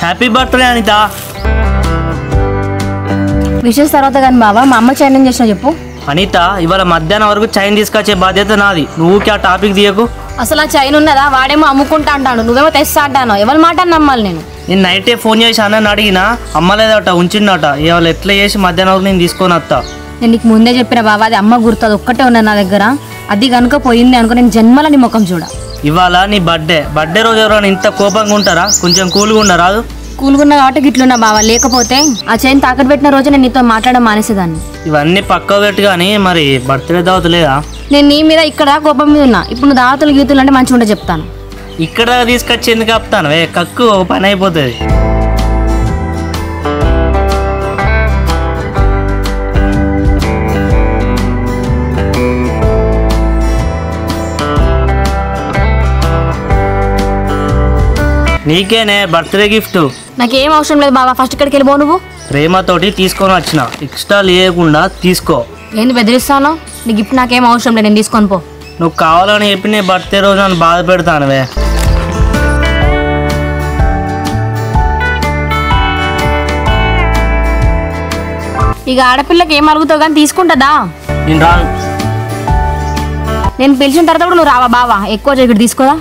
Happy birthday Anitha wishes తర్వాత కానీ బావా మా అమ్మ చైన్ చేసిన చెప్పు అనిత ఇవాళ మధ్యాహ్నం వరకు చైన్ తీసుకొచ్చే బాధ్యత నాది నువ్వుకి ఆ టాపిక్ తీయకు అసలు ఆ చైన్ ఉన్నదా వాడేమో అమ్ముకుంటా అంటాడు నువ్వేమో తెస్తా అంటాను ఎవరి మాట నమ్మాలి నేను నేను నైటే ఫోన్ చేసి అన్నని అడిగినా అమ్మలేదట ఉంచిండట ఇవాళ ఎట్లా చేసి మధ్యాహ్నం వరకు నేను తీసుకొని వస్తా నేను నీకు ముందే చెప్పిన బావా అది అమ్మ గుర్తు అది ఒక్కటే ఉన్నది నా దగ్గర అది కనుక పోయింది అనుకో నేను జన్మల నీ ముఖం చూడ ఇవాళ నీ బర్త్డే బర్త్డే రోజు ఎవరైనా ఇంత కోపంగా ఉంటారా కొంచెం కూల్గా ఉండరాదు కూలుగున్నా కాబట్టి గిట్లున్నా బావా లేకపోతే ఆ చైన్ తాకట్టు పెట్టిన రోజు నేను నీతో మాట్లాడడం మానేసేదాన్ని ఇవన్నీ పక్క పెట్టు కానీ మరి బర్త్డే దావత్ లేదా నేను నీ మీద ఇక్కడ కోపం మీద ఉన్నా ఇప్పుడు నువ్వు దావతులు గీతులు అంటే మంచిగా ఉంటే చెప్తాను ఇక్కడ తీసుకొచ్చి ఎందుకు ఆపుతాను వే కక్కు ఓ పని అయిపోతుంది నీకేనే బర్త్డే గిఫ్ట్ నాకేం అవసరం లేదు బావా ఫస్ట్ ఇక్కడికి వెళ్ళిపో నువ్వు ప్రేమతోటి తీసుకొని వచ్చిన ఎక్స్ట్రా లేకుండా తీసుకో ఏంది బెదిరిస్తాను నీ గిఫ్ట్ నాకేం అవసరం లేదు నేను తీసుకొని పో నువ్వు కావాలని చెప్పి నీ బర్త్డే రోజు నన్ను బాధ పెడతానువే ఇక ఆడపిల్లకి ఏం అరుగుతావు కానీ తీసుకుంటుందా నేను రాను నేను పిలిచిన తర్వాత కూడా నువ్వు రావా బావా ఎక్కువ ఇక్కడ తీసుకోదా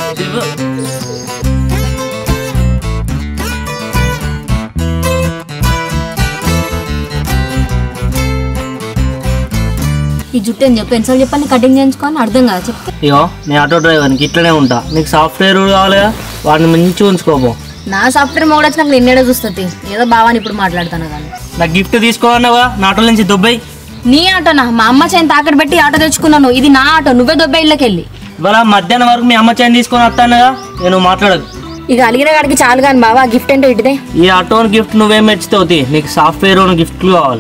ఈ జుట్టు ఏం చెప్పు ఎన్నిసార్లు చెప్పాను కటింగ్ చేయించుకోని అర్థం కాదు చెప్తే ఇగో నేను ఆటో డ్రైవర్కి ఇట్లనే ఉంటా నీకు సాఫ్ట్వేర్ కావాలి కదా వాడిని మంచి ఉంచుకోపో నా సాఫ్ట్వేర్ మొగడు వచ్చి నాకు నిన్నేడే చూస్తుంది ఏదో బావాని ఇప్పుడు మాట్లాడుతాను కానీ నాకు గిఫ్ట్ తీసుకోవన్నావా నా ఆటో నుంచి దుబ్బై నీ ఆటోనా మా అమ్మ చైన్ తాకట్టు పెట్టి ఆటో తెచ్చుకున్నాను ఇది నా ఆటో నువ్వే దొబ్బే ఇళ్ళకి వెళ్ళి ఇవాళ మధ్యాహ్నం వరకు మీ అమ్మ చైన్ తీసుకొని వస్తానుగా నేను మాట్లాడదు ఇక అలిగిన కాడికి చాలు కానీ బావా గిఫ్ట్ అంటే ఇటుదే ఈ ఆటోని గిఫ్ట్ నువ్వేం మెచ్చుతావు నీకు సాఫ్ట్వేర్ గిఫ్ట్లు కావాలి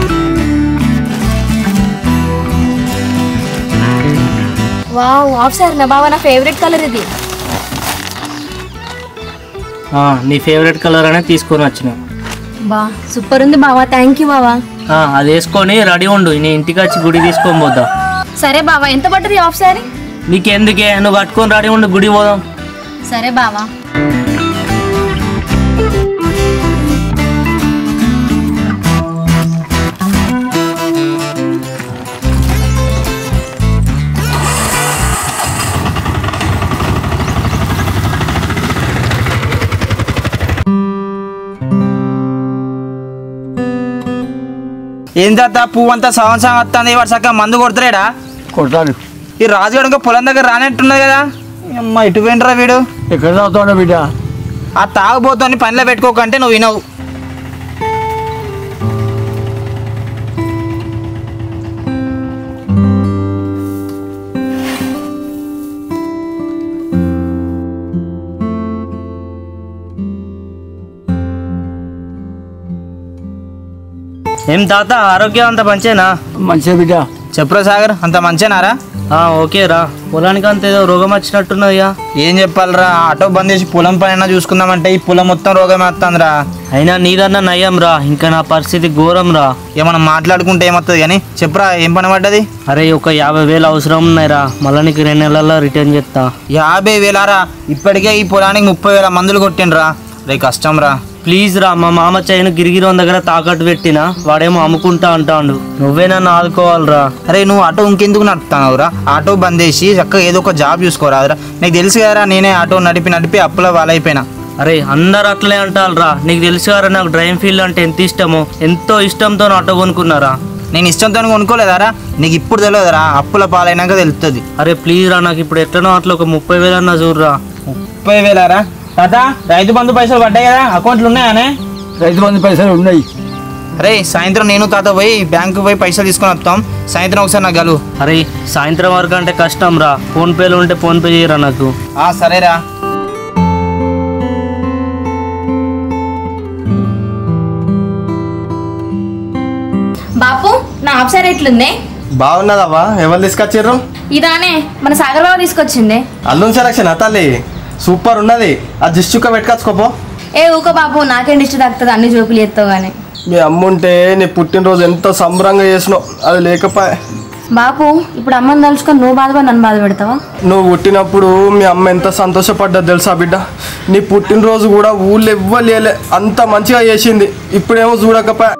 వావ్ ఆఫ్ సార్ నా బావా నా ఫేవరెట్ కలర్ ఇది ఆ, నీ ఫేవరెట్ కలర్ అనేది తీసుకొని వచ్చిన బా సూపర్ ఉంది బావా థ్యాంక్ యూ బావా ఆ, అది వేసుకొని రెడీ ఉండు నేను ఇంటికి వచ్చి గుడి తీసుకొని పోతా సరే బావా ఎంత పడుతుంది ఆఫ్ సారీ నీకెందుకే నువ్వు కట్టుకొని రెడీ ఉండు గుడి పోదాం సరే బావా ఏం తాత పువ్వు అంతా సగం సగం వస్తుంది వాడు చక్కగా మందు కొడతలేడా కొడతాను ఈ రాజుగాడు ఇంకా పొలం దగ్గర రానట్టున్నది కదా అమ్మ ఇటు పోయినరా వీడు ఎక్కడ చదువుతాడు బిడ్డ ఆ తాగుబోతోని పనిలో పెట్టుకోకంటే నువ్వు వినవు ఏం తాత ఆరోగ్యం అంత మంచేనా మంచిగా బిడ్డ చెప్పురా సాగర్ అంత మంచినారా ఆ, ఓకే రా పొలానికి అంత ఏదో రోగం వచ్చినట్టున్నదిగా ఏం చెప్పాలరా ఆటో బంద్ చేసి పొలం పైన చూసుకుందామంటే ఈ పొలం మొత్తం రోగం వస్తుందిరా అయినా నీదన్నా నయ్యం రా ఇంకా నా పరిస్థితి ఘోరం రా ఏమన్నా మాట్లాడుకుంటే ఏమవుతుంది కానీ చెప్పురా ఏం పని పడ్డది అరే ఒక యాభై వేలు అవసరం ఉన్నాయిరా మళ్ళీ నీకు రెండు నెలల్లో రిటర్న్ చేస్తా యాభై వేలారా ఇప్పటికే ఈ పొలానికి ముప్పై వేల మందులు కొట్టిండ్రా రే కష్టం రా ప్లీజ్ రా మా మామ చైన్ గిరిగిరి దగ్గర తాకట్టు పెట్టినా వాడేమో అమ్ముకుంటా అంటాడు నువ్వే నన్ను ఆదుకోవాలిరా అరే నువ్వు ఆటో ఇంకెందుకు నడుపుతున్నావురా ఆటో బంద్ చేసి చక్కగా ఏదో ఒక జాబ్ చూసుకోరాదురా నీకు తెలుసు కదరా నేనే ఆటో నడిపి నడిపి అప్పుల వాళ్ళైపోయినా అరే అందరు అట్లే అంటారా నీకు తెలుసు కదా నాకు డ్రైవింగ్ ఫీల్డ్ అంటే ఎంత ఇష్టమో ఎంతో ఇష్టంతో ఆటో కొనుక్కున్నారా నేను ఇష్టంతో కొనుక్కోలేదారా నీకు ఇప్పుడు తెలియదురా అప్పుల పాలైనాక తెలుస్తుంది అరే ప్లీజ్ రా నాకు ఇప్పుడు ఎట్లనో అట్లా ఒక ముప్పై వేలు అన్నా చూడరా ముప్పై వేలారా తాత రైతు బంధు పైసలు పడ్డాయి కదా అకౌంట్లు ఉన్నాయానే రైతు మంది పైసలు ఉన్నాయి అరే సాయంత్రం నేను తాత పోయి బ్యాంకు పోయి పైసలు తీసుకొని వస్తాం సాయంత్రం ఒకసారి నాకు గలు అరే సాయంత్రం వరకు అంటే కష్టం రా ఫోన్ పేలు ఉంటే ఫోన్ పే చేయరా నాకు ఆ సరేరా బాపు నా ఆఫ్ సారీ ఎట్లుంది బాగున్నదవ్వా ఎవరు తీసుకొచ్చిర్రు ఇదానే మన సాగర్ బాబు తీసుకొచ్చింది అల్లుని సెలక్షన్ తల్లి సూపర్ ఉన్నది ఆ జిస్ట్ చుక్క పెట్టుకొచ్చుకోపో ఏ ఊకో బాపు నాకేం ఇష్టం తాకుతుంది అన్ని జోకులు ఎత్తావు కానీ మీ అమ్ముంటే నీ పుట్టినరోజు ఎంత సంబరంగా చేసినావు అది లేకపోయా బాపు ఇప్పుడు అమ్మని తలుచుకొని నువ్వు బాధపడి నన్ను బాధ పెడతావా నువ్వు పుట్టినప్పుడు మీ అమ్మ ఎంత సంతోషపడ్డది తెలుసా బిడ్డ నీ పుట్టినరోజు కూడా ఊళ్ళో ఇవ్వలేలే అంత మంచిగా చేసింది ఇప్పుడేమో చూడకపోయా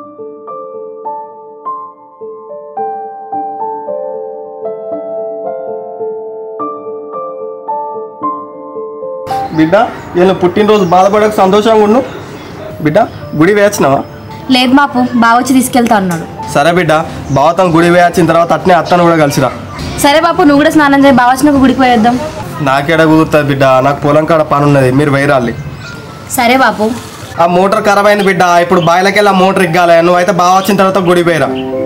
బిడ్డ వీళ్ళ పుట్టినరోజు బాధపడక సంతోషంగా ఉండు బిడ్డ గుడి వేచినావా లేదు బాపు బావ వచ్చి తీసుకెళ్తా అన్నాడు సరే బిడ్డ బావతం గుడి వేయాల్సిన తర్వాత అట్నే అత్తను కూడా కలిసిరా సరే బాపు నువ్వు కూడా స్నానం చేయి బావ వచ్చినాక గుడికి పోయేద్దాం నాకేడ కుదురుతుంది బిడ్డ నాకు పొలం కాడ పని ఉన్నది మీరు వైరాలి సరే బాపు ఆ మోటార్ ఖరాబ్ అయింది బిడ్డ ఇప్పుడు బాయిలకెళ్ళి ఆ మోటార్ ఇగ్గాలి నువ్వైతే బాగా వచ్చిన తర్వాత గుడి పోయిరా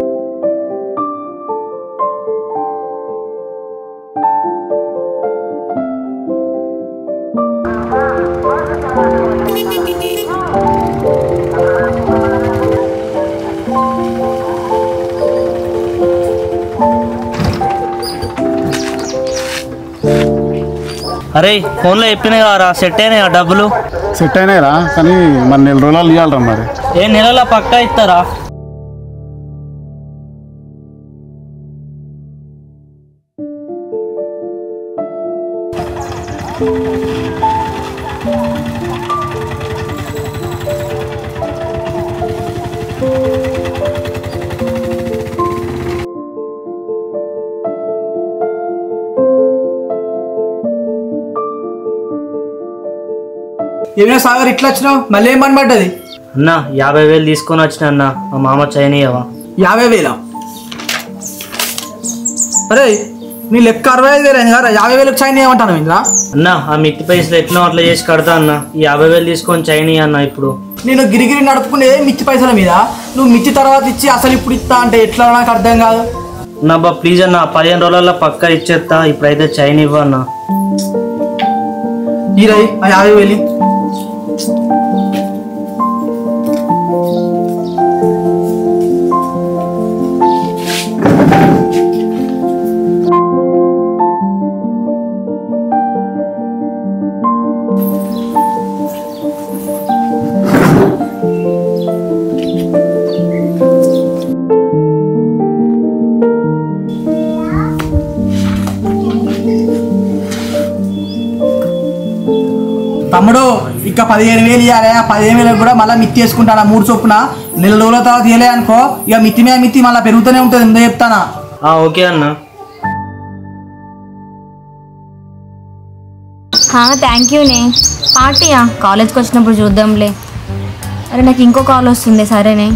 అరే ఫోన్లో చెప్పిన కదరా సెట్ అయినాయి ఆ డబ్బులు సెట్ అయినాయిరా కానీ మరి నెల రోజులు ఇవ్వాలరా మరి ఏ నెలలో పక్కా ఇస్తారా ఏమైనా సాగర్ ఇట్లా వచ్చినావు మళ్ళీ ఏం పని పడ్డది అన్న యాభై వేలు తీసుకొని వచ్చిన అన్న మా మామ చైనీయవా యాభై వేల అరే నీ లెక్క అరవై ఐదు వేలు అయింది కదా యాభై వేలకు చైన్ ఏమంటాను ఇంద్రా అన్న ఆ మిత్తి పైసలు ఎట్లా అట్లా చేసి కడతా అన్న ఈ యాభై వేలు తీసుకొని చైనీ అన్న ఇప్పుడు నేను గిరిగిరి నడుపుకునేది మిర్చి పైసల మీద నువ్వు మిర్చి తర్వాత ఇచ్చి అసలు ఇప్పుడు ఇస్తా అంటే ఎట్లా నాకు అర్థం కాదు నా బా ప్లీజ్ అన్న పదిహేను రోజులలో పక్కా ఇచ్చేస్తా ఇప్పుడైతే చైన్ ఇవ్వ అన్న ఈ రై ఆ యాభై వేలు తమ్ముడు ఇక పదిహేను వేలు ఇవ్వాలి ఆ పదిహేను వేలకు కూడా మళ్ళీ మిత్తి వేసుకుంటాను ఆ మూడు చొప్పున నెల రోజుల తర్వాత ఇవ్వలే అనుకో ఇక మిత్తి మీద మిత్తి మళ్ళీ పెరుగుతూనే ఉంటుంది ముందే చెప్తానా ఆ ఓకే అన్న థ్యాంక్ యూనే పార్టీయా కాలేజ్కి వచ్చినప్పుడు చూద్దాంలే అరే నాకు ఇంకో కాల్ వస్తుంది సరేనే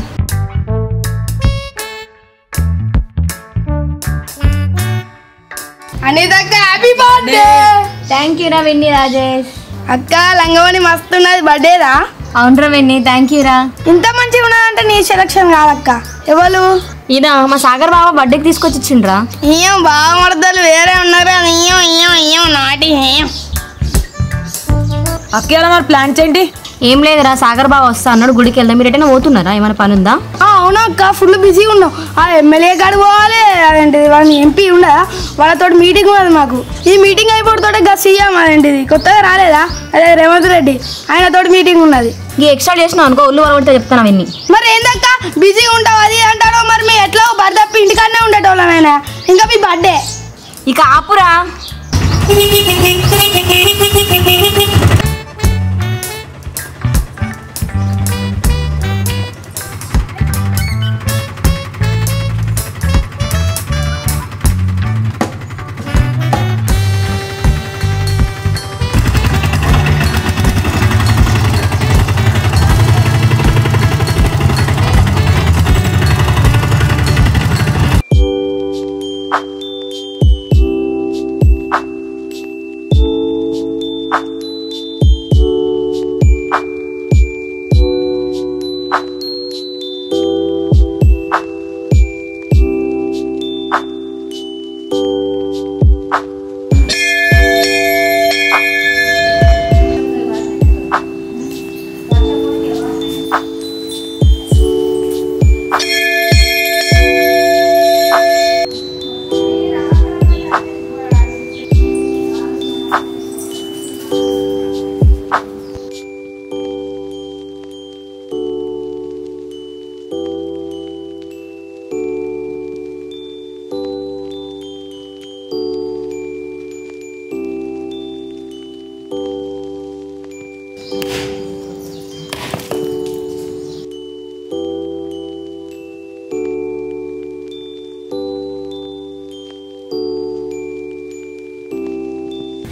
అనితక్క హ్యాపీ బర్త్డే థ్యాంక్ యూ రా వెన్నీ రాజేష్ అక్క లంగవని మస్తు ఉన్నది బర్త్డేరా అవునరా వెన్నీ థ్యాంక్ యూ రా ఇంత మంచిగా ఉన్నదంటే నీ సెలక్షన్ కాదక్క ఎవరు ఈయన మా సాగర్ బావ బర్త్డేకి తీసుకొచ్చి ఇచ్చిండ్రా ఇయ్యం బాగా మరదలు వేరే ఉన్నారు అది ఇయ్యం ఇయ్యం ఇయ్యం నాటి ఇయ్యం అక్కేలా మరి ప్లాన్స్ ఏంటి ఏం లేదురా సాగర్ బావ వస్తా అన్నాడు గుడికి వెళ్దాం మీరు ఎటైనా పోతున్నారా ఏమైనా పని ఉందా ఆ, అవునా అక్క ఫుల్ బిజీగా ఉన్నాం ఆ ఎమ్మెల్యే కాడు పోవాలి అదేంటిది వాళ్ళని ఎంపీ ఉండదా వాళ్ళతో మీటింగ్ ఉన్నది మాకు ఈ మీటింగ్ అయిపోతోటే గా సీఎం అదేంటిది కొత్తగా రాలేదా అదే రేవంత్ రెడ్డి ఆయనతోటి మీటింగ్ ఉన్నది ఈ ఎక్స్ట్రా చేసినావు అనుకో ఒళ్ళు వరగొడితే చెప్తాను అవన్నీ మరి ఏందక్క బిజీగా ఉంటావు అది అంటాడో మరి మేము ఎట్లా బర్దప్పి ఇంటికాడనే ఉండేటోళ్ళమైనా ఇంకా మీ బర్త్డే ఇక ఆపురా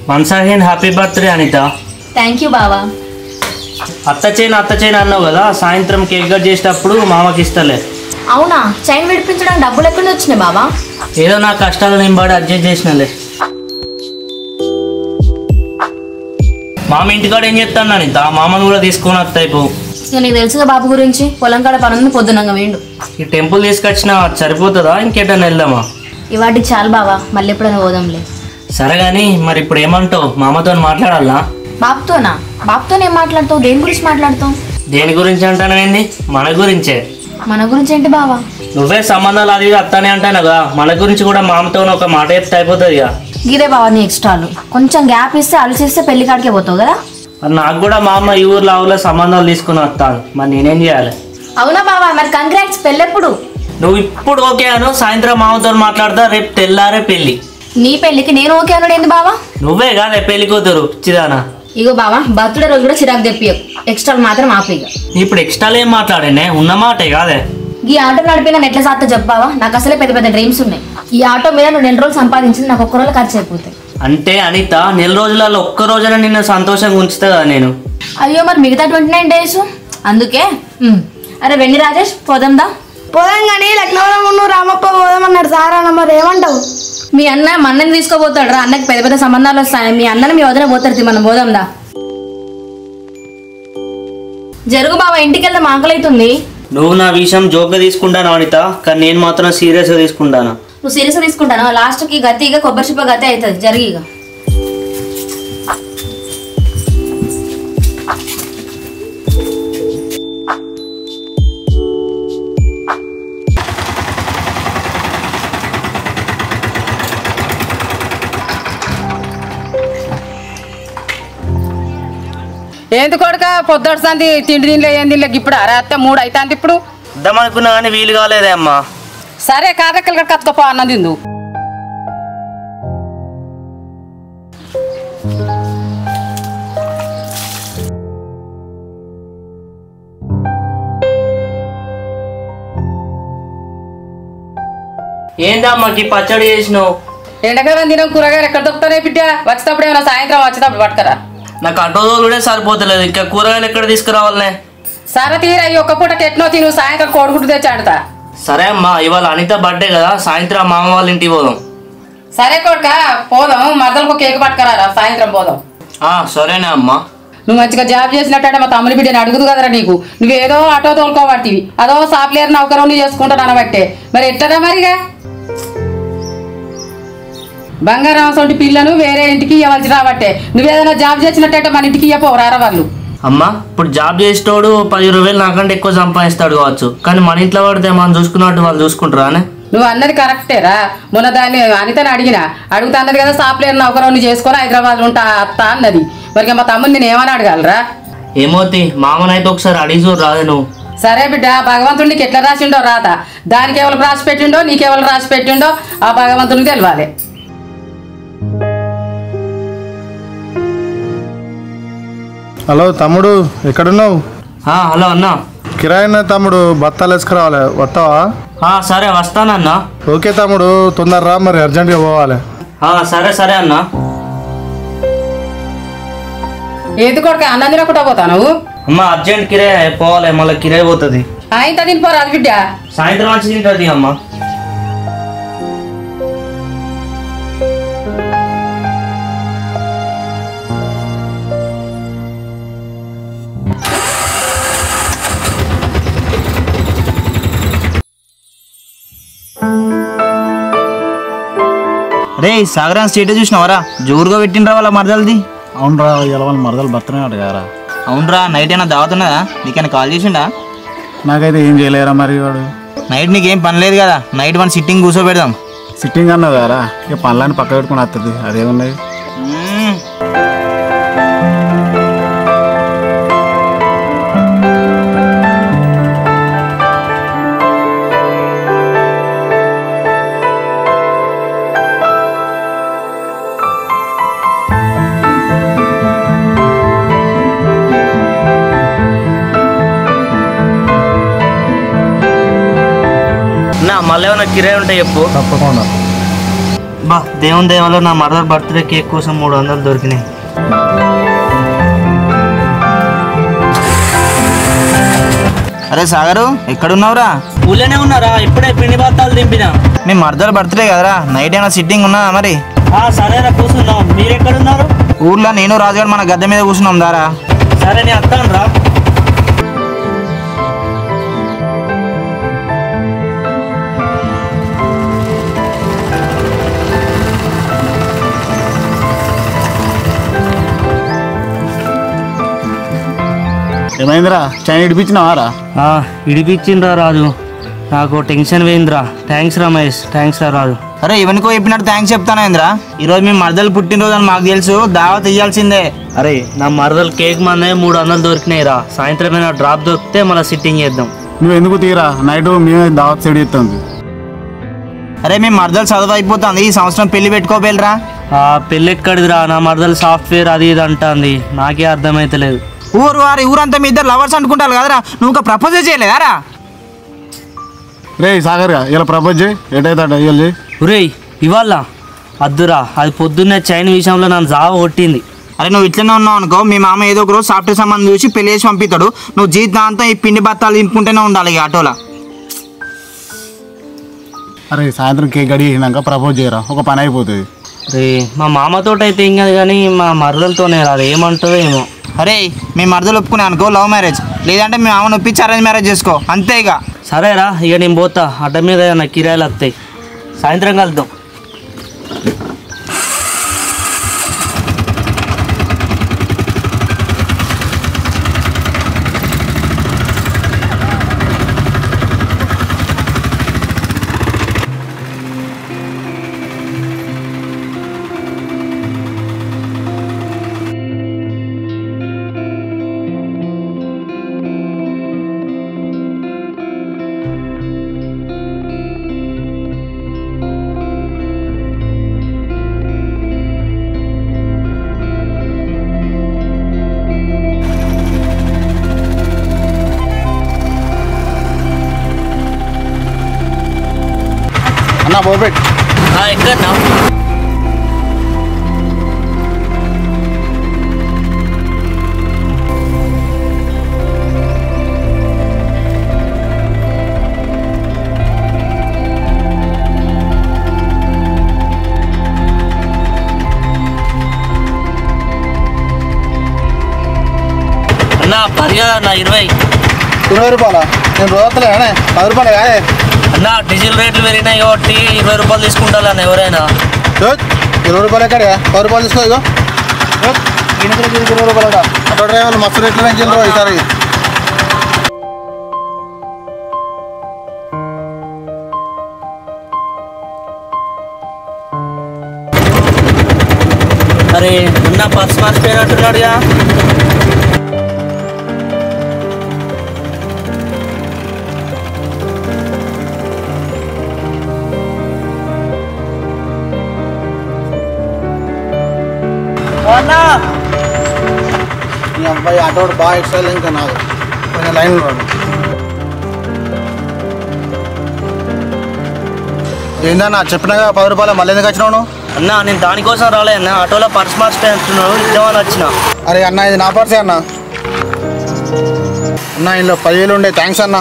once again happy birthday Anita thank you బావా అత్త చేయను అత్త చేయను అన్నావు కదా సాయంత్రం కేక్ కట్ చేసేటప్పుడు మామకి ఇస్తలే అవునా చైన్ విడిపించడానికి డబ్బులు ఎక్కడి నుంచి వచ్చినాయి బావా ఏదో నా కష్టాలు నేను పడి అడ్జస్ట్ చేసినలే మామ ఇంటికాడ ఏం చెప్తాను అనిత మామను కూడా తీసుకొని వస్తా అయిపోవు ఇక నీకు తెలుసుగా బాబు గురించి పొలం కాడ పనుంది పొద్దునంగా వేయండు ఈ టెంపుల్ తీసుకొచ్చిన సరిపోతుందా ఇంకేటన్నా వెళ్దామా ఇవాటికి చాలు బావా మళ్ళీ ఎప్పుడైనా పోదాంలే సరే కానీ మరి ఇప్పుడు ఏమంటావు మామతో మాట్లాడాలా బాబుతోనా బాబుతో ఏం మాట్లాడతావు దేని గురించి మాట్లాడతావు దేని గురించి అంటానవేంది మన గురించే మన గురించి ఏంటి బావా నువ్వే సంబంధాలు అది ఇది అత్తానే అంటాను కదా మన గురించి కూడా మామతో ఒక మాట చెప్తే అయిపోతుంది ఇక గీదే బావా నీ ఎక్స్ట్రాలు కొంచెం గ్యాప్ ఇస్తే అలసిస్తే పెళ్లి కాడికే పోతావు కదా మరి నాకు కూడా మా అమ్మ ఈ ఊర్లో ఆ ఊర్లో సంబంధాలు తీసుకుని వస్తాను మరి నేనేం చేయాలి అవునా బావా మరి కంగ్రాట్స్ పెళ్ళెప్పుడు నువ్వు ఇప్పుడు ఓకే అను సాయంత్రం మామతో మాట్లాడతా రేపు తెల్లారే పెళ్ళి నీ పెళ్ళికి నేను ఓకే అన్నాడు ఏంది బావా నువ్వే కాదే పెళ్లి కూతురు చిదానా ఇగో బావా బర్త్డే రోజు కూడా చిరాకు తెప్పియకు ఎక్స్ట్రాలు మాత్రం ఆపు ఇక ఇప్పుడు ఎక్స్ట్రాలు ఏం మాట్లాడేనే ఉన్న మాటే కాదే ఈ ఆటో నడిపిన ఎట్లా సాత్తో చెప్పావా నాకు అసలే పెద్ద పెద్ద డ్రీమ్స్ ఉన్నాయి ఈ ఆటో మీద నువ్వు నెల రోజులు సంపాదించింది నాకు ఒక్క రోజు ఖర్చు అయిపోతాయి అంటే అనిత నెల రోజులలో ఒక్క రోజున నిన్ను సంతోషంగా ఉంచుతా కదా నేను అయ్యో మరి మిగతా ట్వంటీ నైన్ డేస్ అందుకే ఉమ్. అరే వెండి రాజేష్ పోదాందా పోదాం కానీ లక్నోలో ఉన్న రామప్ప పోదామన్నాడు సార్ అన్న మరి ఏమంటావు మీ అన్న మా అన్నని తీసుకోపోతాడు రా అన్నకి పెద్ద పెద్ద సంబంధాలు వస్తాయి మీ అన్నని మీ వదిన పోతారు తీ, మనం పోదాందా జరుగు బాబా ఇంటికి వెళ్దాం ఆకలి అవుతుంది నువ్వు నా విషయం జోక్గా తీసుకుంటాను అనిత కానీ నేను మాత్రం సీరియస్గా తీసుకుంటాను నువ్వు సీరియస్ తీసుకుంటాను లాస్ట్కి గతిగా కొబ్బరి చిప్ప గతి అవుతుంది జరిగి ఇక ఏంది కొడుక పొద్దుడు సంది తిండి తినలే ఏం తినలే ఇప్పుడు అరే అత్తే మూడు అవుతుంది ఇప్పుడు ఇద్దాం అనుకున్నా కానీ వీలు కాలేదే అమ్మా సరే కాదక్కలు కత్తుకోపో అన్నది తిందు ఏందమ్మకి పచ్చడి చేసినావు ఎండకాలం తినం కూరగాయలు ఎక్కడ దొరుకుతానే బిడ్డ వచ్చేటప్పుడు ఏమైనా సాయంత్రం వచ్చేటప్పుడు పట్టుకరా నాకు ఆటోదోలుడే సరిపోతలేదు ఇంకా కూరగాయలు ఎక్కడ తీసుకురావాలనే సరే తీరా ఈ ఒక్క పూట ఎట్నో తిను సాయంత్రం కోడిగుడ్డు తెచ్చి ఆడతా సరే అమ్మా ఇవాళ అనిత బర్త్డే కదా సాయంత్రం మామ వాళ్ళ ఇంటికి పోదాం సరే కొడుక పోదాం మరదలకు కేక్ పట్టుకరారా సాయంత్రం పోదాం ఆ, సరేనే అమ్మా నువ్వు మంచిగా జాబ్ చేసినట్టే మా తమ్ముని బిడ్డని అడుగుదు కదరా నీకు నువ్వేదో ఆటో తోలుకోబట్టివి అదో సాఫ్ట్వేర్ నౌకరం చేసుకుంటాను అనబట్టే మరి ఎట్లరా మరిగా బంగారం సొంటి పిల్లను వేరే ఇంటికి ఇవ్వాల్సి రాబట్టే నువ్వేదైనా జాబ్ చేసినట్టయితే మన ఇంటికి ఇవ్వపోవు రారా వాళ్ళు అమ్మా ఇప్పుడు జాబ్ చేసేటోడు పది ఇరవై వేలు నాకంటే ఎక్కువ సంపాదిస్తాడు కావచ్చు కానీ మన ఇంట్లో పడితే మనం చూసుకున్నట్టు వాళ్ళు చూసుకుంటారా అని నువ్వు అన్నది కరెక్టేరా మొన్న దాన్ని అనితని అడిగిన అడుగుతా అన్నది కదా సాఫ్ట్వేర్ నౌకరం చేసుకొని హైదరాబాద్ ఉంటా అత్త అన్నది మరి మా తమ్ముని నేను ఏమని అడగలరా ఏమోతి మామనైతే ఒకసారి అడిగి చూడు రాదే నువ్వు సరే బిడ్డ భగవంతుడు నీకు ఎట్లా రాసిండో రాత దానికి ఎవరు రాసి పెట్టిండో నీకెవరు రాసి పెట్టిండో ఆ భగవంతునికి తెలవాలి హలో తమ్ముడు ఎక్కడున్నావు ఆ, హలో అన్నా కిరాయిన తమ్ముడు బత్తాలు వేసుకురావాలి వస్తావా ఆ, సరే వస్తానన్నా ఓకే తమ్ముడు తొందర రా మరి అర్జెంట్గా పోవాలి ఆ, సరే సరే అన్నా ఏది కొడుక అన్నం తినకుండా పోతాను అమ్మ అర్జెంట్ కిరాయి పోవాలి మళ్ళీ కిరాయి పోతుంది ఆయన తినిపోరా అది బిడ్డ సాయంత్రం వచ్చి తింటుంది అమ్మ రే సాగరాన్ స్టేట్ చూసినావరా జోరుగా పెట్టినరా వాళ్ళ మరదలది అవునరా ఇలా వాళ్ళ మరదలు బర్త్డే అడిగారా అవునరా నైట్ అయినా దావుతున్నదా నీకైనా కాల్ చేసిండా నాకైతే ఏం చేయలేరా మరి వాడు నైట్ నీకేం పని లేదు కదా నైట్ వన్ సిట్టింగ్ కూర్చోబెడదాం సిట్టింగ్ అన్నావు కదా ఇక పనులని పక్క పెట్టుకుని వస్తుంది అదేమున్నది మ్మ్. నా మళ్ళీ ఏమైనా కిరాయి ఉంటే చెప్పు తప్పకుండా బా దేవుని దేవాలో నా మదర్ బర్త్డే కేక్ కోసం మూడు వందలు దొరికినాయి అరే సాగరు ఎక్కడున్నావురా ఊళ్ళోనే ఉన్నారా ఇప్పుడే పిండి బత్తాలు దింపినా మీ మర్దలు బర్త్డే కదరా నైట్ ఏమైనా సిట్టింగ్ ఉన్నదా మరి ఆ, సరేరా కూర్చున్నాం మీరు ఎక్కడున్నారు ఊర్లో నేను రాజుగారు మన గద్దె మీద కూర్చున్నాం దారా సరే నేను వస్తాను రా ఏమైందిరా చైన్ ఇడిపించినావారా ఆ, ఇడిపించిండ్రా రాజు నాకు టెన్షన్ పోయిందిరా థ్యాంక్స్ రమేష్ థ్యాంక్స్ రా రాజు అరే ఇవనికో చెప్పినట్టు థ్యాంక్స్ చెప్తానేంద్రా ఈరోజు మీ మర్దలు పుట్టినరోజు అని మాకు తెలుసు దావత్ ఇయ్యాల్సిందే అరే నా మరదలు కేక్ మందే మూడు వందలు దొరికినాయి రా సాయంత్రం ఏమైనా డ్రాప్ దొరికితే మళ్ళీ సిట్టింగ్ చేద్దాం నువ్వు ఎందుకు తీరా నైట్ మేమే దావత్ సెడి ఇస్తుంది అరే మీ మర్దలు చదువు అయిపోతుంది ఈ సంవత్సరం పెళ్లి పెట్టుకోబెళ్ళరా ఆ పెళ్ళి ఎక్కడిదిరా నా మరదలు సాఫ్ట్వేర్ అది ఇది అంటుంది నాకే అర్థమైతలేదు ఊరు వారి ఊరంతా మీ ఇద్దరు లవర్స్ అనుకుంటారు కదరా నువ్వు ఒక ప్రపోజ్ చేయలేదారా రే సాగర్గా ఇలా ప్రపోజ్ చేయి ఎటైతే అటు ఇవాళ చేయి ఒరేయ్ ఇవాళ అద్దురా అది పొద్దున్నే చైన్ విషయంలో నన్ను జావ కొట్టింది అరే నువ్వు ఇట్లనే ఉన్నావు అనుకో మీ మామ ఏదో ఒక రోజు సాఫ్ట్వేర్ సంబంధం చూసి పెళ్లి చేసి పంపిస్తాడు నువ్వు జీవితాంతం ఈ పిండి బత్తాలు తింపుకుంటూనే ఉండాలి ఈ ఆటోలో అరే సాయంత్రం కేక్ గడిగినాక ప్రపోజ్ చేయరా ఒక పని అయిపోతుంది రే మా మామతో అయితే ఏం కాదు కానీ మా మరదలతోనే రాదు ఏమంటుందో ఏమో అరే మీ మరదలు ఒప్పుకునే అనుకో లవ్ మ్యారేజ్ లేదంటే మీ మామను ఒప్పించి అరేంజ్ మ్యారేజ్ చేసుకో అంతే ఇక సరేరా ఇక నేను పోతా అడ్డ మీద నా కిరాయిలు వస్తాయి సాయంత్రం కలుద్దాం అన్న బోబెట్ ఎక్కడన్నా అన్నా పది కదా అన్న ఇరవై ఇరవై రూపాయల నేను రోజులే పది రూపాయలు కాదే అన్న డీజిల్ రేట్లు పెరిగినాయి కాబట్టి ఇరవై రూపాయలు తీసుకుంటా అన్న ఎవరైనా ఇరవై రూపాయలు ఎక్కడ పది రూపాయలు తీసుకో ఇగో ఇరవై రూపాయలు ఆటో డ్రైవర్లు మస్తు రేట్లు పెంచారు ఈసారి అరే ఉన్న పర్స్ మర్చిపోయినట్టున్నాడుగా అన్నా మీ అబ్బాయి ఆటో బాగా ఎక్స్ట్రా ఇంకా నాకు కొంచెం లైన్లో రాడు ఏందన్నా చెప్పినాగా పది రూపాయలు మళ్ళీ ఎందుకు వచ్చినావు నువ్వు? అన్నా నేను దానికోసం రాలే అన్న ఆటోలో పర్స్ మర్చిపోయినట్టున్నాడు ఇద్దామని వచ్చిన అరే అన్న ఇది నా పర్సే అన్న అన్న ఇందులో పదివేలు ఉండే థ్యాంక్స్ అన్న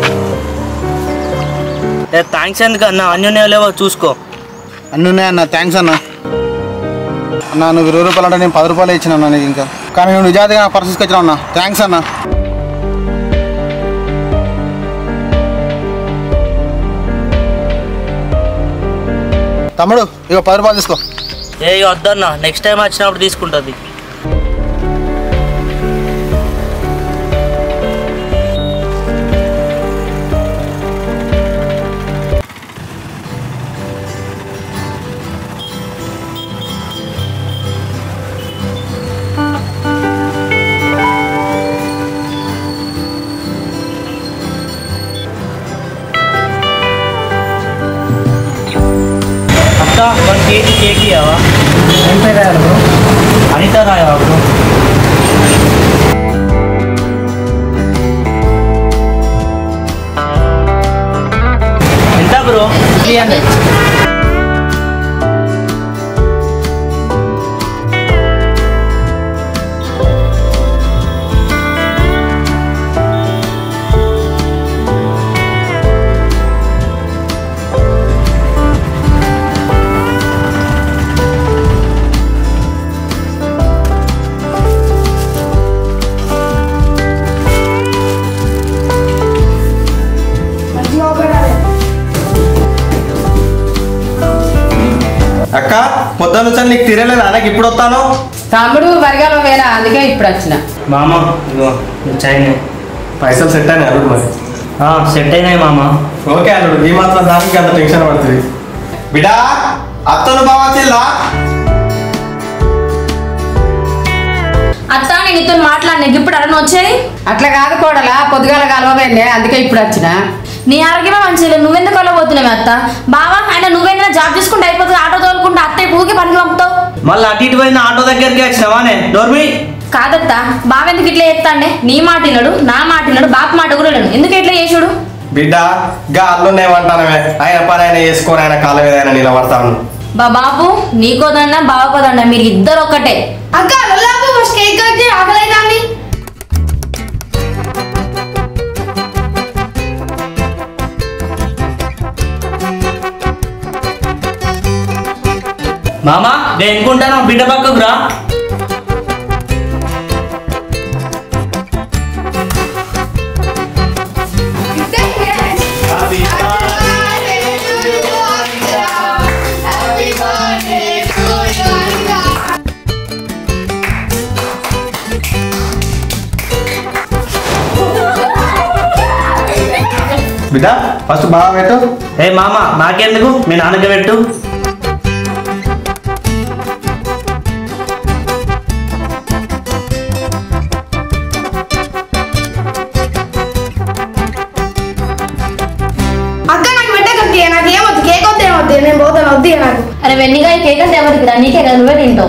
ఏ థ్యాంక్స్ ఎందుకు అన్న అన్యోన్యం లేవో చూసుకో అన్నీ ఉన్నాయన్న థ్యాంక్స్ అన్న అన్న నువ్వు ఇరవై రూపాయలు అంటే నేను పది రూపాయలు ఇచ్చిన అన్న నీకు ఇంకా కానీ నువ్వు నిజాతిగా నా పర్స్ తీసుకొచ్చినావు అన్న థ్యాంక్స్ అన్న తమ్ముడు ఇక పది రూపాయలు తీసుకో ఏ వద్దన్న నెక్స్ట్ టైం వచ్చినప్పుడు తీసుకుంటుంది అక్క వన్ కేజీ కేక్ ఇవ్వవా అనిత రాయవా బ్రో ఎంత బ్రో త్రీ హండ్రెడ్ పైసలు నీకు తిరగలేదు నాకు ఇప్పుడు వస్తాను తమ్ముడు వరిగాలో వేరా అందుకే ఇప్పుడు వచ్చిన మామ ఇదిగో ఈ చైన్ పైసలు సెట్ అయినాయి అల్లుడు మరి ఆ, సెట్ అయినాయి మామ ఓకే అల్లుడు ఈ మాత్రం దానికి అంత టెన్షన్ పడుతుంది బిడా అత్తను బాగా చెల్లా అత్త నేను నీతో మాట్లాడినా ఇప్పుడు అడను వచ్చేది అట్లా కాదు కోడలా పొద్దుగాల కలవబోయింది అందుకే ఇప్పుడు వచ్చిన నీ ఆరోగ్యమే మంచిగా నువ్వెందుకు వెళ్ళబోతున్నావు అత్త బావా ఆయన నువ్వేమైనా జాబ్ చేసుకుంటే అయిపోతుంది ఆటో తోలుకుంటే అత్తయ్య పూకి పనికి పంపుతావు మళ్ళీ అటు ఇటు పోయిన ఆటో దగ్గరికి వచ్చినావానే డోర్మి కాదత్త బావెందుకు ఇట్లా చెప్తాండే నీ మాట వినడు నా మాట వినడు బాప మాట కూడా వినడు ఎందుకు ఇట్లా చేసుడు బిడ్డ గా అల్లుడిని ఏమంటానమే ఆయన పని ఆయన వేసుకొని ఆయన కాళ్ళ మీద ఆయన నిలబడతాను బా బాబు నీకోదన్నా బావకోదన్నా మీరు ఇద్దరు ఒక్కటే అక్క వెళ్ళాకు ఫస్ట్ కేక్ కట్ చేయి ఆకలి అవుతుంది మామ నేను ఎన్నుకుంటాను బిడ్డ పక్కకు రా బిడ్డ ఫస్ట్ బాగా పెట్టు ఏ మామ నాకెందుకు మీ నాన్నకి పెట్టు అక్క నాకు పెట్టే కక్కి నాకు ఏమొద్దు కేక్ వద్దు ఏమొద్దు నేను పోతాను వద్దు ఇక నాకు అరే వెన్నిగా ఈ కేక్ అంటే ఎవరికి రా నీకే కదా నువ్వే తింటావు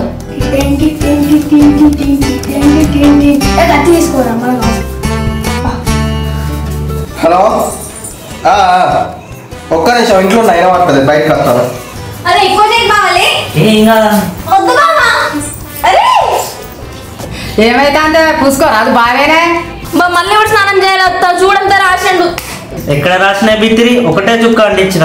ఏ, కత్తి తీసుకోరా మనం హలో ఆ, ఆ. ఒక్క నిమిషం ఇంట్లో ఉన్న అయిన పడుతుంది బయటకు వస్తాను అరే ఎక్కువ కేక్ కావాలి ఏం కాదా వద్దు బావా అరే ఏమైతే అంతే పూసుకోరా అది బావేనే బా మళ్ళీ కూడా స్నానం చేయాలి అత్త చూడంతా రాసిండు ఎక్కడ రాసిన బిత్తిరి ఒకటే చుక్క అంటించిన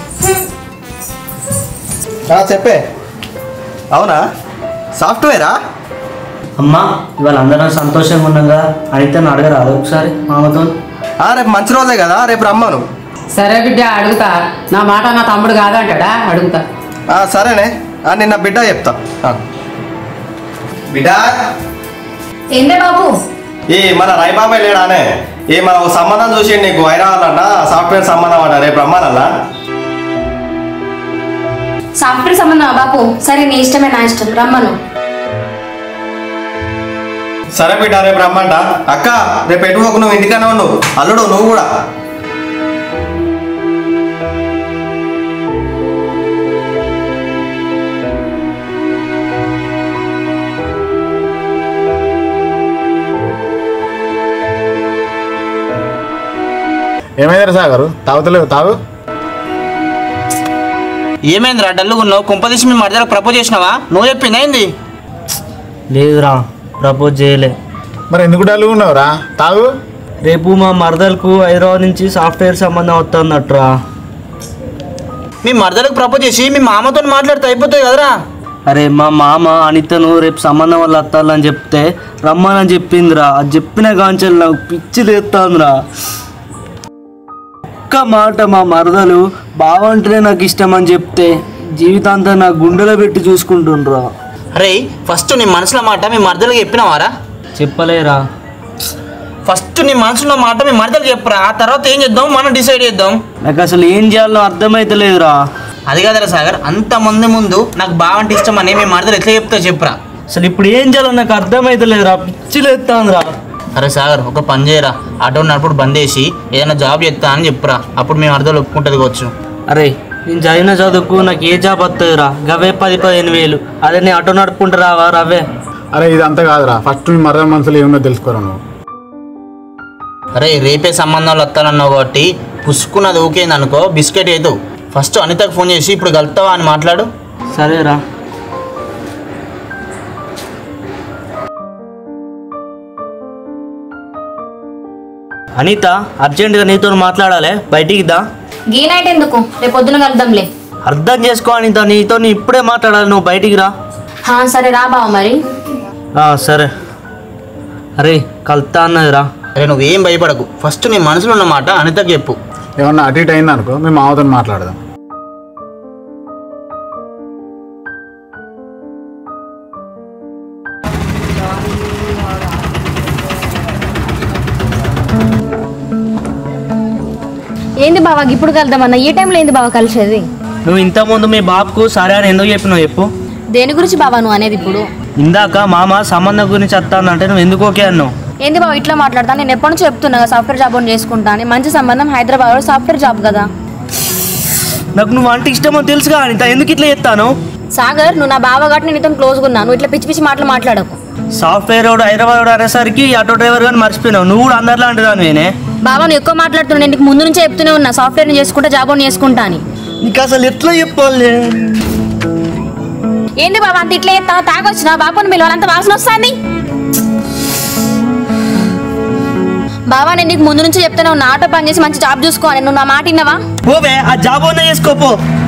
ఆ, చెప్పే అవునా సాఫ్ట్వేరా అమ్మా ఇవాళ అందరం సంతోషంగా ఉన్నాగా అయితే నన్ను అడగరాదు ఒకసారి మామతో ఆ, రేపు మంచి రోజే కదా రేపు రమ్మను సరే బిడ్డ అడుగుతా నా మాట నా తమ్ముడు కాదంటాడా అడుగుతా ఆ, సరేనే ఆ, నిన్న బిడ్డ చెప్తా ఆ. బిడ్డ ఏంటే బాబు ఈ మన రైబాబాయ్ లేడానే ఈ మన ఓ సంబంధం చూసి నీకు హైదరాబాద్ అంట సాఫ్ట్వేర్ సంబంధం అంట రేపు రమ్మానల్లా సాఫ్ట్వేర్ సంబంధం బాబు సరే నీ ఇష్టమే నా ఇష్టం రమ్మను సరే బిడ్డ రేపు రమ్మంట అక్క రేపు ఎటు పోకు నువ్వు ఇంటికనే ఉండు అల్లుడు నువ్వు కూడా ఏమైందిరా సాగరు తాగుతలేవు తాగు ఏమైందిరా డల్లుగున్నావు కుంపదీసి మీ మర్దలకు ప్రపోజ్ చేసినావా నువ్వు చెప్పింది ఏంది లేదురా ప్రపోజ్ చేయలే మరి ఎందుకు డల్గా ఉన్నావురా తాగు రేపు మా మరదలకు హైదరాబాద్ నుంచి సాఫ్ట్వేర్ సంబంధం వస్తుందట్రా మీ మర్దలకు ప్రపోజ్ చేసి మీ మామతో మాట్లాడితే అయిపోతుంది కదరా అరే మా మామ అనితను రేపు సంబంధం వల్ల వస్తాలని చెప్తే రమ్మని చెప్పిందిరా అది చెప్పిన కాంచెలు నాకు పిచ్చి లేస్తాందిరా ఒక్క మాట మా మరదలు బావంటేనే నాకు ఇష్టం అని చెప్తే జీవితాంతం నా గుండెలో పెట్టి చూసుకుంటుండ్రా అరే ఫస్ట్ నీ మనసులో మాట మీ మర్దలకు చెప్పినావారా చెప్పలేరా ఫస్ట్ నీ మనసులో మాట మీ మర్దలకు చెప్పరా ఆ తర్వాత ఏం చేద్దాం మనం డిసైడ్ చేద్దాం నాకు అసలు ఏం చేయాలో అర్థమైతలేదురా అది కాదరా సాగర్ అంత మంది ముందు నాకు బావంటే ఇష్టం అని మీ మర్దలు ఎట్లా చెప్తా చెప్పురా అసలు ఇప్పుడు ఏం చేయాలో నాకు అర్థమైతలేదురా పిచ్చి లేస్తాందిరా అరే సాగర్ ఒక పని చేయరా ఆటో నడుపుడు బంద్ చేసి ఏదైనా జాబ్ చేస్తా అని చెప్పురా అప్పుడు మీ మర్దలు ఒప్పుకుంటుంది కావచ్చు అరే నేను చదివిన చదువుకు నాకు ఏ జాబ్ వస్తుందిరా గవే పది పదిహేను వేలు అదే నేను ఆటో నడుపుకుంటారా రవే అరే ఇది అంతా కాదురా ఫస్ట్ మీ మరద మనసులో ఏముందో తెలుసుకోరా నువ్వు అరే రేపే సంబంధాలు వస్తానన్నావు కాబట్టి పుసుకున్నది ఊకేంది అనుకో బిస్కెట్ ఏదో ఫస్ట్ అనితకు ఫోన్ చేసి ఇప్పుడు కలుపుతావా అని మాట్లాడు సరేరా అనిత అర్జెంటుగా నీతో మాట్లాడాలి బయటికి దా గీ నైట్ ఎందుకు రేపు పొద్దున కలుద్దాంలే అర్థం చేసుకో అనిత నీతో ఇప్పుడే మాట్లాడాలి నువ్వు బయటికి రా హా, సరే రా బావ మరి ఆ, సరే అరే కలుతా అన్నదిరా అరే నువ్వేం భయపడకు ఫస్ట్ నీ మనసులో ఉన్న మాట అనితకు చెప్పు ఏమన్నా అటు ఇటు అయింది అనుకో మేము మామతో మాట్లాడదాం ఏంది బావా ఇప్పుడు కలుద్దామన్నా ఈ టైంలో ఏంది బావా కలిసేది నువ్వు ఇంతకుముందు మీ బాబుకు సరే అని ఎందుకు చెప్పినావు చెప్పు దేని గురించి బావా నువ్వు అనేది ఇప్పుడు ఇందాక మామ సంబంధం గురించి వస్తానంటే నువ్వు ఎందుకు ఓకే అన్నావు ఏంది బావ ఇట్లా మాట్లాడతా నేను ఎప్పటి నుంచో చెప్తున్నా కదా, సాఫ్ట్వేర్ జాబ్ అని చేసుకుంటా అని మంచి సంబంధం హైదరాబాద్లో సాఫ్ట్వేర్ జాబ్ కదా నాకు నువ్వు అంటే ఇష్టమో తెలుసుగా అనిత ఎందుకు ఇట్లా చెప్తాను సాగర్ నువ్వు నా బావ కాబట్టి నేను నీతో క్లోజ్గా ఉన్నా నువ్వు ఇట్లా పిచ్చి పిచ్చి మాటలు మాట్లాడకు సాఫ్ట్వేర్ వాడు హైదరాబాద్ వాడు అనేసరికి ఆటో డ్రైవర్ కానీ మర్చిపోయినావు నువ్వు కూడా అందరిలా అంటున్నాను నేనే బావా నువ్వు ఎక్కువ మాట్లాడుతున్నా నేను నీకు ముందు నుంచే చెప్తూనే ఉన్నా సాఫ్ట్వేర్ చేసుకుంటా జాబ్ అని చేసుకుంటా అని నీకు అసలు ఎట్లా చెప్పాలి ఏంది బాబా అంత ఇట్లా ఎత్తా తాగొచ్చిన బాబుని మీరు అంత వాసన వస్తుంది బావా నేను నీకు ముందు నుంచి చెప్తాను నా ఆటో పని చేసి మంచి జాబ్ చూసుకోవాలి నువ్వు నా మాట విన్నావా పోవే ఆ జాబ్ అన్నా చేసుకోపో